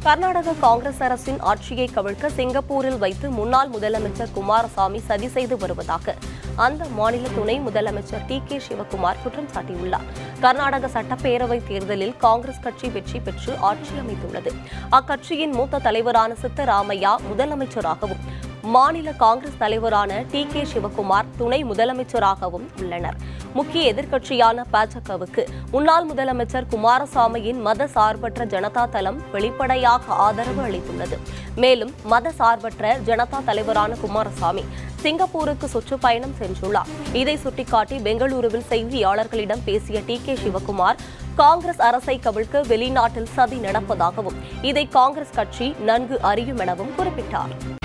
கர்நாடக காங்கிரஸ் அரசின் ஆட்சியை கவிழ்க்க சிங்கப்பூரில் வைத்து முன்னாள் முதலமைச்சர் குமாரசாமி சதி செய்து வருவதாக அந்த மாநில துணை முதலமைச்சர் டி கே சிவக்குமார் குற்றம் சாட்டியுள்ளார் கர்நாடக சட்டப்பேரவை தேர்தலில் காங்கிரஸ் கட்சி வெற்றி பெற்று ஆட்சி அமைத்துள்ளது அக்கட்சியின் மூத்த தலைவரான சித்தராமையா முதலமைச்சராகவும் மாநில காங்கிரஸ் தலைவரான டி கே சிவக்குமார் துணை முதலமைச்சராகவும் உள்ளனர் முக்கிய எதிர்க்கட்சியான பாஜகவுக்கு முன்னாள் முதலமைச்சர் குமாரசாமியின் மத சார்பற்ற ஜனதா தளம் வெளிப்படையாக ஆதரவு அளித்துள்ளது மேலும் மத சார்பற்ற ஜனதா தலைவரான குமாரசாமி சிங்கப்பூருக்கு சுற்றுப்பயணம் சென்றுள்ளார் இதை சுட்டிக்காட்டி பெங்களூருவில் செய்தியாளர்களிடம் பேசிய டி கே சிவக்குமார் காங்கிரஸ் அரசை கவிழ்க்க வெளிநாட்டில் சதி நடப்பதாகவும் இதை காங்கிரஸ் கட்சி நன்கு அறியும் எனவும் குறிப்பிட்டார்